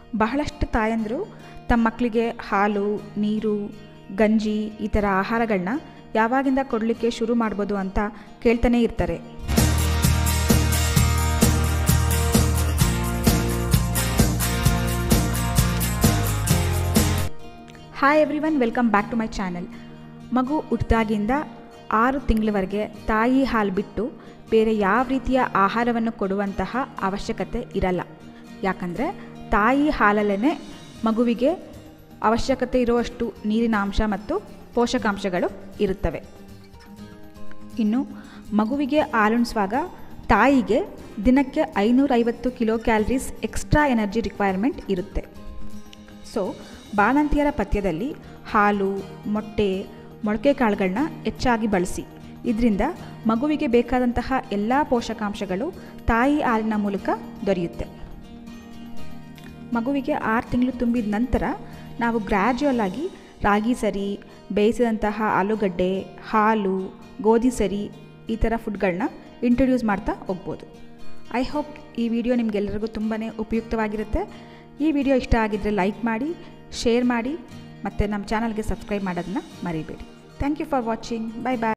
ಬಹಳಷ್ಟು ತಾಯಂದಿರು ತಮ್ಮ ಮಕ್ಕಳಿಗೆ ಹಾಲು ನೀರು ಗಂಜಿ ಈ ಥರ ಆಹಾರಗಳನ್ನ ಯಾವಾಗಿಂದ ಕೊಡಲಿಕ್ಕೆ ಶುರು ಮಾಡ್ಬೋದು ಅಂತ ಕೇಳ್ತಾನೇ ಇರ್ತಾರೆ hi everyone welcome back to my channel ಮಗು ಹುಟ್ಟಿದಾಗಿಂದ ಆರು ತಿಂಗಳವರೆಗೆ ತಾಯಿ ಹಾಲು ಬಿಟ್ಟು ಬೇರೆ ಯಾವ ರೀತಿಯ ಆಹಾರವನ್ನು ಕೊಡುವಂತಹ ಅವಶ್ಯಕತೆ ಇರಲ್ಲ ಯಾಕಂದರೆ ತಾಯಿ ಹಾಲಲ್ಲೇ ಮಗುವಿಗೆ ಅವಶ್ಯಕತೆ ಇರುವಷ್ಟು ನೀರಿನ ಅಂಶ ಮತ್ತು ಪೋಷಕಾಂಶಗಳು ಇರುತ್ತವೆ ಇನ್ನು ಮಗುವಿಗೆ ಹಾಲುಣಿಸುವಾಗ ತಾಯಿಗೆ ದಿನಕ್ಕೆ ಐನೂರೈವತ್ತು kilo calories extra energy requirement ಇರುತ್ತೆ ಸೊ ಬಾಣಂತಿಯರ ಪಥ್ಯದಲ್ಲಿ ಹಾಲು ಮೊಟ್ಟೆ ಮೊಳಕೆ ಕಾಳುಗಳನ್ನ ಹೆಚ್ಚಾಗಿ ಬಳಸಿ ಇದರಿಂದ ಮಗುವಿಗೆ ಬೇಕಾದಂತಹ ಎಲ್ಲ ಪೋಷಕಾಂಶಗಳು ತಾಯಿ ಹಾಲಿನ ಮೂಲಕ ದೊರೆಯುತ್ತೆ ಮಗುವಿಗೆ ಆರು ತಿಂಗಳು ತುಂಬಿದ ನಂತರ ನಾವು ಗ್ರ್ಯಾಜುವಲ್ ಆಗಿ ರಾಗಿ ಸರಿ ಬೇಯಿಸಿದಂತಹ ಆಲೂಗಡ್ಡೆ ಹಾಲು ಗೋಧಿ ಸರಿ ಈ ಥರ ಫುಡ್ಗಳನ್ನ ಇಂಟ್ರೊಡ್ಯೂಸ್ ಮಾಡ್ತಾ ಹೋಗ್ಬೋದು ಐ ಹೋಪ್ ಈ ವಿಡಿಯೋ ನಿಮಗೆಲ್ಲರಿಗೂ ತುಂಬಾ ಉಪಯುಕ್ತವಾಗಿರುತ್ತೆ ಈ ವಿಡಿಯೋ ಇಷ್ಟ ಆಗಿದ್ದರೆ ಲೈಕ್ ಮಾಡಿ ಶೇರ್ ಮಾಡಿ ಮತ್ತು ನಮ್ಮ ಚಾನಲ್ಗೆ ಸಬ್ಸ್ಕ್ರೈಬ್ ಮಾಡೋದನ್ನ ಮರಿಬೇಡಿ thank you for watching bye bye